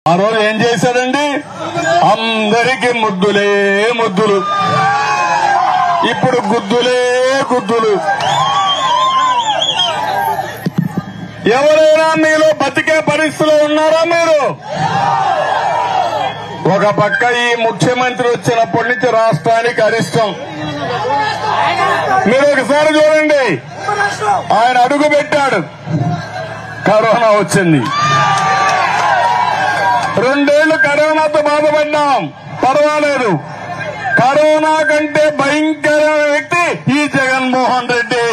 ఆ రోజు ఏం చేశాడండి అందరికి ముద్దులే ముద్దులు ఇప్పుడు గుద్దులే గుద్దులు ఎవరైనా మీలో బతికే పరిస్థితిలో ఉన్నారా మీరు ఒక పక్క ఈ ముఖ్యమంత్రి వచ్చినప్పటి నుంచి రాష్ట్రానికి అరిష్టం మీరు ఒకసారి చూడండి ఆయన అడుగు పెట్టాడు కరోనా వచ్చింది రెండేళ్లు కరోనాతో బాధపడ్డాం పర్వాలేదు కరోనా కంటే భయంకరమైన వ్యక్తి ఈ జగన్మోహన్ రెడ్డి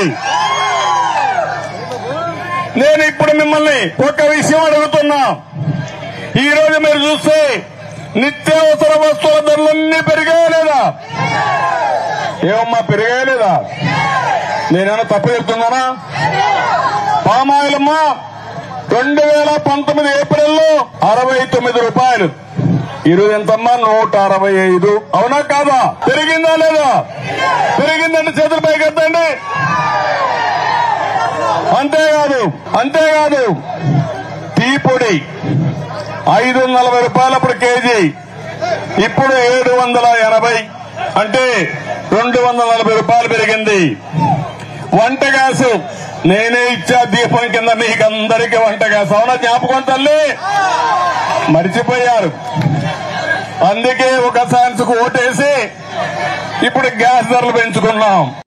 నేను ఇప్పుడు మిమ్మల్ని ఒక విషయం అడుగుతున్నా ఈ రోజు మీరు చూస్తే నిత్యావసర వస్తువుల ధరలన్నీ పెరిగాయా లేదా ఏమమ్మా పెరిగాయా లేదా నేనేమన్నా తప్పు చెప్తున్నానా పామాయిలమ్మా రెండు వేల పంతొమ్మిది ఏప్రిల్లో అరవై తొమ్మిది రూపాయలు ఈరోజు ఎంతమ్మా నూట అరవై ఐదు అవునా కాదా పెరిగిందా లేదా పెరిగిందంటే చేతులు పైకి ఎత్తండి అంతేకాదు అంతేకాదు టీ పొడి ఐదు వందల నలభై రూపాయలు అప్పుడు కేజీ ఇప్పుడు ఏడు వందల ఎనభై అంటే రెండు వందల నలభై రూపాయలు పెరిగింది వంట గ్యాసు నేనే ఇచ్చా దీపం కింద మీకు అందరికీ వంట గ్యాస్ అవునా జ్ఞాపకం తల్లి మర్చిపోయారు అందుకే ఒక ఛాన్స్ కు ఓటేసి ఇప్పుడు గ్యాస్ ధరలు పెంచుకున్నాం